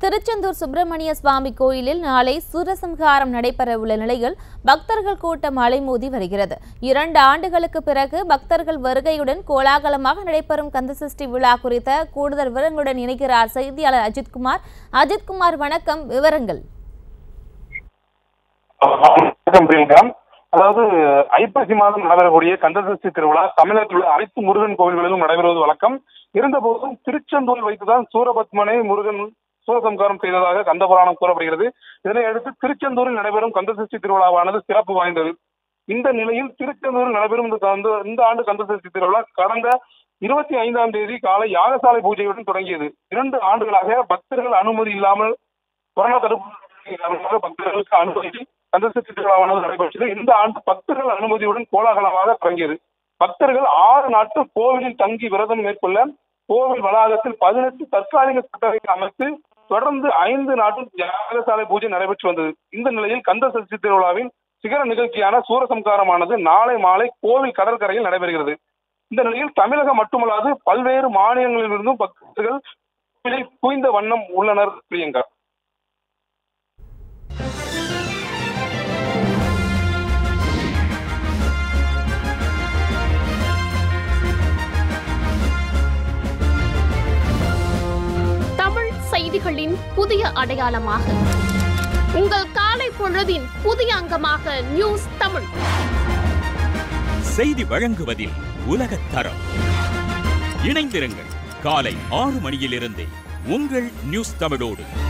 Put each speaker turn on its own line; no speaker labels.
திருச்செந்தூர் சுப்பிரமணிய சுவாமி கோயிலில் நாளை சூரசம்ஹாரம் நடைபெறவுள்ள நிலையில் பக்தர்கள் கூட்டம் அலைமோதி வருகிறது இரண்டு ஆண்டுகளுக்கு பிறகு பக்தர்கள் வருகையுடன் கோலாகலமாக நடைபெறும் கந்தசஷ்டி விழா குறித்த கூடுதல் விவரங்களுடன் இணைக்கிறார் செய்தியாளர் அஜித்குமார் அஜித்குமார் வணக்கம் விவரங்கள்
வணக்கம் பிரியங்கா அதாவது ஐப்பசி மாதம் நடைபெறக்கூடிய கந்தசஷ்டி திருவிழா தமிழகத்தில் உள்ள அனைத்து முருகன் கோவில்களிலும் நடைபெறுவது வழக்கம் இருந்தபோதும் திருச்செந்தூரில் வைத்துதான் சூரபத்மனை முருகன் சூரசம்காரம் செய்ததாக கந்த புராணம் கூறப்படுகிறது இதனை அடுத்து திருச்செந்தூரில் நடைபெறும் கந்தசஷ்டி திருவிழாவானது சிறப்பு வாய்ந்தது இந்த நிலையில் திருச்செந்தூரில் நடைபெறும் இந்த கந்த- இந்த ஆண்டு கந்தசஷ்டி திருவிழா கடந்த இருபத்தி ஐந்தாம் தேதி காலை யாகசாலை பூஜையுடன் தொடங்கியது இரண்டு ஆண்டுகளாக பக்தர்கள் அனுமதி இல்லாமல் கொரோனா தடுப்பு காரணமாக பக்தர்களுக்கு அனுமதி கந்தசஷ்டி திருவிழாவானது நடைபெற்றது இந்த ஆண்டு பக்தர்கள் அனுமதியுடன் கோலாகலமாக தொடங்கியது பக்தர்கள் ஆறு நாட்கள் கோவிலில் தங்கி விரதம் மேற்கொள்ள கோவில் வளாகத்தில் பதினெட்டு தற்காலிக சட்டங்களை அமைத்து தொடர்ந்து ஐந்து நாட்கள் யாகசாலை பூஜை நடைபெற்று வந்தது இந்த நிலையில் கந்த சஷ்டி திருவிழாவின் சிகர நிகழ்ச்சியான சூரசம்காரமானது நாளை மாலை கோவில் கடற்கரையில் நடைபெறுகிறது இந்த நிலையில் தமிழகம் மட்டுமல்லாது பல்வேறு மாநிலங்களிலிருந்தும் பக்தர்கள் கோவிலை குவிந்த வண்ணம் உள்ளனர் பிரியங்கா
தமிழ் செய்திகளின் புதிய அடையாளமாக உங்கள் காலை பொழுதின் புதிய அங்கமாக நியூஸ் தமிழ்
செய்தி வழங்குவதில் உலகத் தரம் இணைந்திருங்கள் காலை ஆறு மணியிலிருந்தே உங்கள் நியூஸ் தமிழோடு